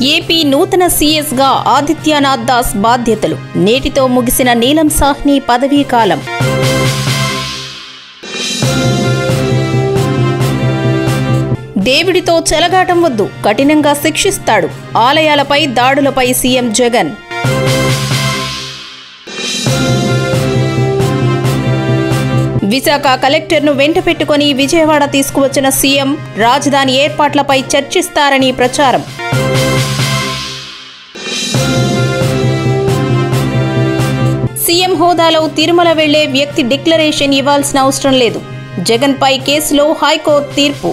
AP నూతన సీఎస్గా ఆదిత్యనాథ్ దాస్ బాధ్యతలు నేటితో ముగిసిన నీలం సాహ్ని పదవీ కాలం దేవుడితో చెలగాటం వద్దు కఠినంగా శిక్షిస్తాడు ఆలయాలపై దాడులపై సీఎం జగన్ విశాఖ కలెక్టర్ను వెంట పెట్టుకుని విజయవాడ తీసుకువచ్చిన సీఎం రాజధాని ఏర్పాట్లపై చర్చిస్తారని ప్రచారం సీఎం హోదాలో తిరుమల వెళ్లే వ్యక్తి డిక్లరేషన్ ఇవ్వాల్సిన అవసరం లేదు జగన్పై కేసులో హైకోర్టు తీర్పు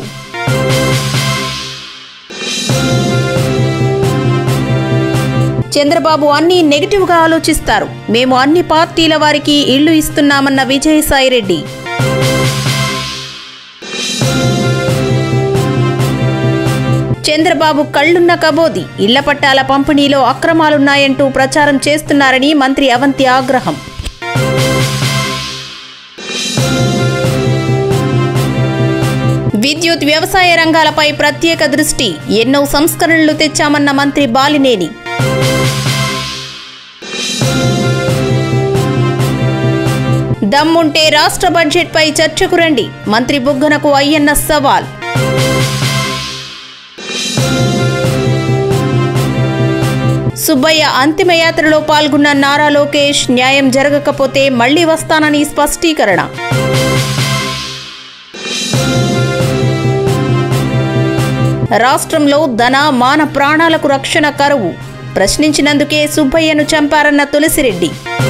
చంద్రబాబు అన్ని నెగిటివ్గా ఆలోచిస్తారు మేము అన్ని పార్టీల వారికి ఇళ్లు ఇస్తున్నామన్న విజయసాయిరెడ్డి చంద్రబాబు కళ్లున్న కబోది ఇళ్ల పట్టాల పంపిణీలో అక్రమాలున్నాయంటూ ప్రచారం చేస్తున్నారని మంత్రి అవంతి ఆగ్రహం విద్యుత్ వ్యవసాయ రంగాలపై ప్రత్యేక దృష్టి ఎన్నో సంస్కరణలు తెచ్చామన్న మంత్రి బాలినేని దమ్ముంటే రాష్ట్ర బడ్జెట్పై చర్చకు రండి మంత్రి బుగ్గనకు అయ్యన్న సవాల్ సుబ్బయ్య అంతిమయాత్రలో పాల్గొన్న నారా లోకేష్ న్యాయం జరగకపోతే మళ్లీ వస్తానని స్పష్టీకరణ రాష్ట్రంలో ధన మాన ప్రాణాలకు రక్షణ కరువు ప్రశ్నించినందుకే సుబ్బయ్యను చంపారన్న తులసిరెడ్డి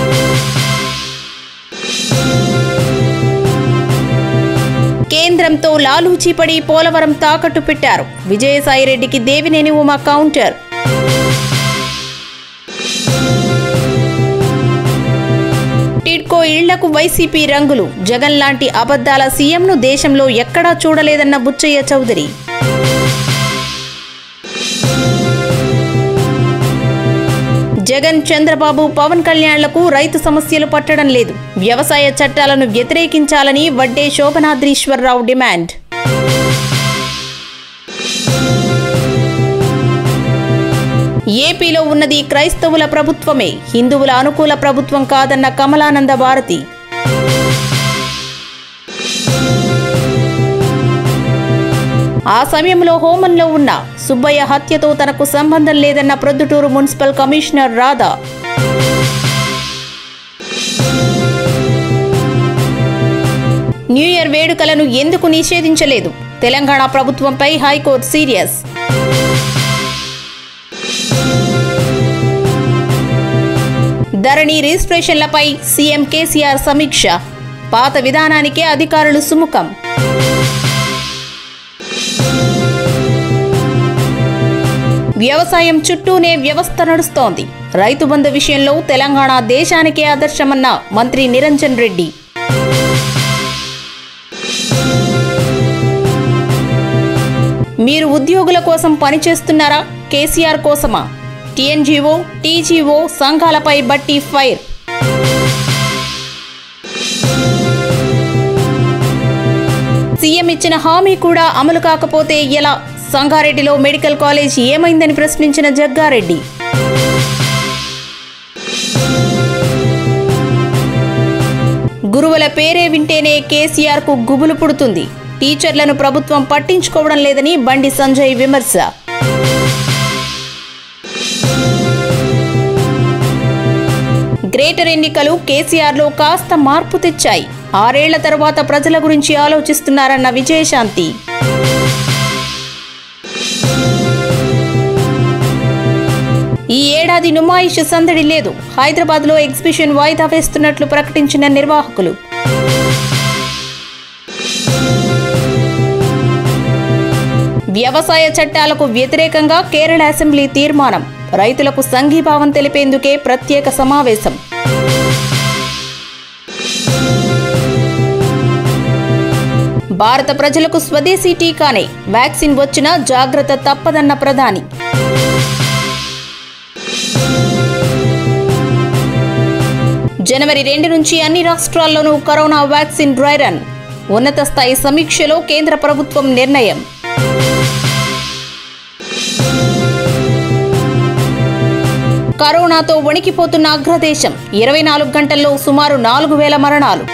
కేంద్రంతో లాలూచీపడి పోలవరం తాకట్టు పెట్టారు విజయసాయిరెడ్డికి దేవినేని ఉమా కౌంటర్ టిడ్కో ఇళ్లకు వైసీపీ రంగులు జగన్ లాంటి అబద్ధాల సీఎంను దేశంలో ఎక్కడా చూడలేదన్న బుచ్చయ్య చౌదరి జగన్ చంద్రబాబు పవన్ కళ్యాణ్లకు రైతు సమస్యలు పట్టడం లేదు వ్యవసాయ చట్టాలను వ్యతిరేకించాలని వడ్డే శోభనాద్రీశ్వరరావు డిమాండ్ ఏపీలో ఉన్నది క్రైస్తవుల ప్రభుత్వమే హిందువుల అనుకూల ప్రభుత్వం కాదన్న కమలానంద భారతి ఆ సమయంలో హోమంలో ఉన్న సుబ్బయ్య హత్యతో తనకు సంబంధం లేదన్న Proddatur municipal commissioner Radha new year వేడుకలను ఎందుకు నిషేధించలేదు తెలంగాణ ప్రభుత్వంపై హైకోర్టు సీరియస్ ధరణి రిజిస్ట్రేషన్లపై సీఎం కేసీఆర్ సమీక్ష పాత విధానానికే అధికారులు సుముఖం వ్యవసాయం చుట్టూనే వ్యవస్థ నడుస్తోంది రైతు బంధు విషయంలో తెలంగాణ దేశానికే ఆదర్శమన్న మంత్రి నిరంజన్ రెడ్డి మీరు ఉద్యోగుల కోసం పనిచేస్తున్నారా కేసీఆర్ కోసమా టీఎన్జీఓ టీజీఓ సంఘాలపై బట్టి ఫైర్ సీఎం ఇచ్చిన హామీ కూడా అమలు కాకపోతే ఎలా సంగారెడ్డిలో మెడికల్ కాలేజ్ ఏమైందని ప్రశ్నించిన జగ్గారెడ్డి గురువుల పేరే వింటేనే కేసీఆర్ కు గుబులు పుడుతుంది టీచర్లను ప్రభుత్వం పట్టించుకోవడం లేదని బండి సంజయ్ విమర్శ గ్రేటర్ ఎన్నికలు కేసీఆర్లో కాస్త మార్పు తెచ్చాయి ఆరేళ్ల తర్వాత ప్రజల గురించి ఆలోచిస్తున్నారన్న విజయశాంతి ఈ ఏడాది నుమాయిష్ సందడి లేదు హైదరాబాద్లో ఎగ్జిబిషన్ వాయిదా వేస్తున్నట్లు ప్రకటించిన నిర్వాహకులు వ్యవసాయ చట్టాలకు వ్యతిరేకంగా కేరళ అసెంబ్లీ తీర్మానం రైతులకు సంఘీభావం తెలిపేందుకే ప్రత్యేక సమావేశం భారత ప్రజలకు స్వదేశీ టీకానే వ్యాక్సిన్ వచ్చినా జాగ్రత్త తప్పదన్న ప్రధాని జనవరి రెండు నుంచి అన్ని రాష్ట్రాల్లోనూ కరోనా వ్యాక్సిన్ డ్రై రన్ ఉన్నత స్థాయి సమీక్షలో కేంద్ర ప్రభుత్వం నిర్ణయం కరోనాతో వణికిపోతున్న అగ్రదేశం ఇరవై నాలుగు గంటల్లో సుమారు నాలుగు వేల మరణాలు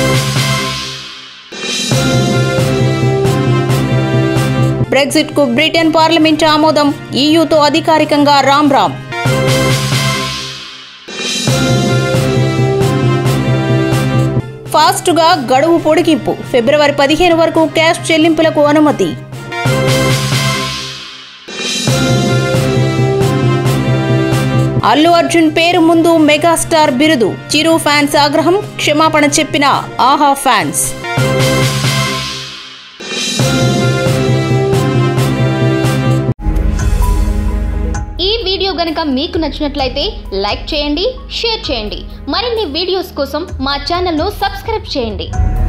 బ్రెగ్జిట్ కు బ్రిటన్ పార్లమెంట్ ఆమోదం ఈయూతో అధికారికంగా రామ్ రామ్ ఫాస్టుగా గడువు పొడిగింపు ఫిబ్రవరి పదిహేను వరకు క్యాష్ చెల్లింపులకు అనుమతి అల్లు అర్జున్ పేరు ముందు మెగాస్టార్ బిరుదు చిరు ఫ్యాన్స్ ఆగ్రహం క్షమాపణ చెప్పిన ఆహా ఫ్యాన్స్ ఈ వీడియో గనుక మీకు నచ్చినట్లయితే లైక్ చేయండి షేర్ చేయండి మరిన్ని వీడియోస్ కోసం మా ఛానల్ను సబ్స్క్రైబ్ చేయండి